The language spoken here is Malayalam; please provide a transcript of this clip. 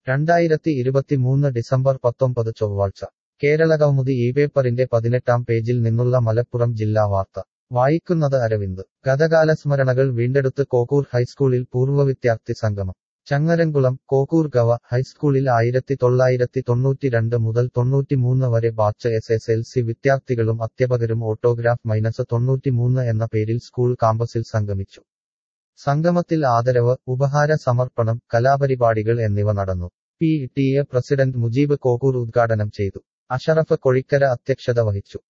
രണ്ടായിരത്തി ഇരുപത്തിമൂന്ന് ഡിസംബർ പത്തൊമ്പത് ചൊവ്വാഴ്ച കേരള കൗമുദി ഈ പേപ്പറിന്റെ പതിനെട്ടാം പേജിൽ നിന്നുള്ള മലപ്പുറം ജില്ലാ വാർത്ത വായിക്കുന്നത് അരവിന്ദ് ഗതകാല സ്മരണകൾ വീണ്ടെടുത്ത് കോക്കൂർ ഹൈസ്കൂളിൽ പൂർവ്വ വിദ്യാർത്ഥി സംഗമം ചങ്ങരംകുളം കോക്കൂർ ഗവ ഹൈസ്കൂളിൽ ആയിരത്തി തൊള്ളായിരത്തി തൊണ്ണൂറ്റിരണ്ട് മുതൽ തൊണ്ണൂറ്റിമൂന്ന് വരെ batch S S L C വിദ്യാർത്ഥികളും അധ്യാപകരും ഓട്ടോഗ്രാഫ് മൈനസ് തൊണ്ണൂറ്റിമൂന്ന് എന്ന പേരിൽ സ്കൂൾ കാമ്പസിൽ സംഗമിച്ചു സംഗമത്തിൽ ആദരവ് ഉപഹാര സമർപ്പണം കലാപരിപാടികൾ എന്നിവ നടന്നു P T A president Mujeeb Kokkur ഉദ്ഘാടനം ചെയ്തു അഷറഫ് കൊഴിക്കര അധ്യക്ഷത വഹിച്ചു